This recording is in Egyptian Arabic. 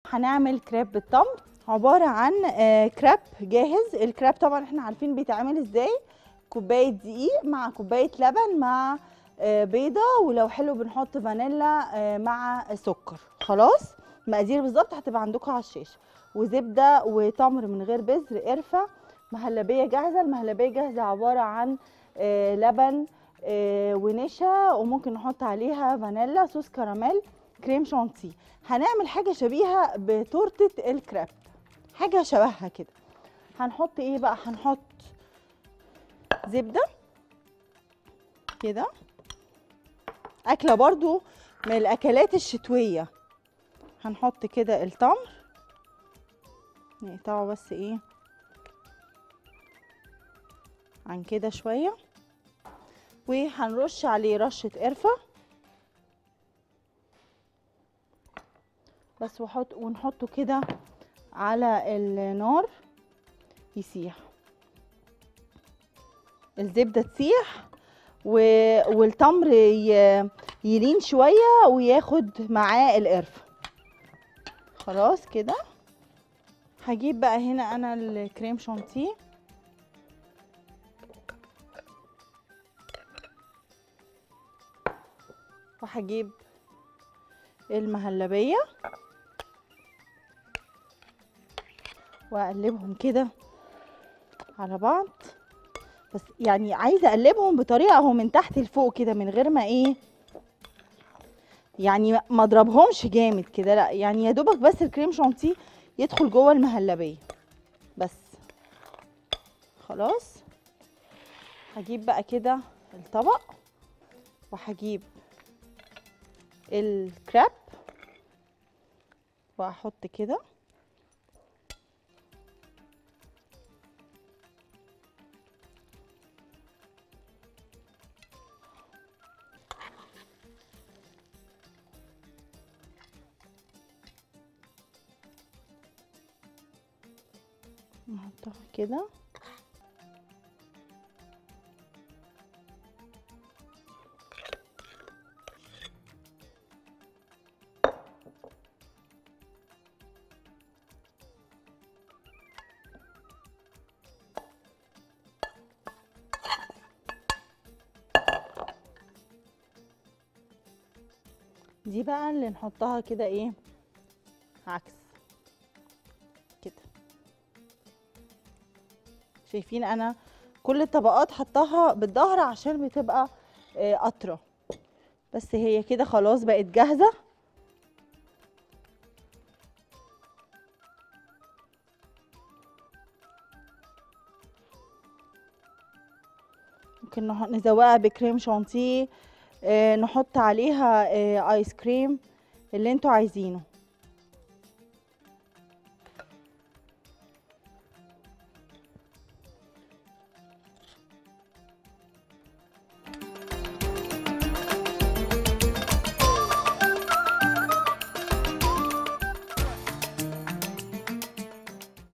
هنعمل كريب بالتمر عباره عن آه، كريب جاهز الكريب طبعا احنا عارفين بيتعمل ازاي كوبايه دقيق مع كوبايه لبن مع آه، بيضه ولو حلو بنحط فانيلا آه، مع سكر خلاص مقادير بالظبط هتبقى عندكم على الشاشه وزبده وتمر من غير بذر قرفه مهلبيه جاهزه المهلبيه جاهزه عباره عن آه، لبن آه، ونشا وممكن نحط عليها فانيلا صوص كراميل كريم شانتيه هنعمل حاجه شبيهه بتورته الكريب حاجه شبهها كده هنحط ايه بقى هنحط زبده كده اكله برضو من الاكلات الشتويه هنحط كده التمر نقطعه بس ايه عن كده شويه وهنرش عليه رشه قرفه بس وحط ونحطه كده على النار يسيح الزبده تسيح و... والتمر ي... يلين شويه وياخد معاه القرفه خلاص كده هجيب بقى هنا انا الكريم شانتيه وهجيب المهلبيه واقلبهم كده على بعض بس يعني عايزه اقلبهم بطريقه اهو من تحت لفوق كده من غير ما ايه يعني ما اضربهمش جامد كده لا يعني يا دوبك بس الكريم شانتيه يدخل جوه المهلبيه بس خلاص هجيب بقى كده الطبق وهجيب الكراب واحط كده نحطها كده دي بقى اللي نحطها كده ايه عكس كده شايفين انا كل الطبقات حطاها بالظهر عشان بتبقى آه، قطره بس هي كده خلاص بقت جاهزه ممكن نح- نزوقها بكريم شانتيه آه، نحط عليها آه، ايس كريم اللي انتوا عايزينه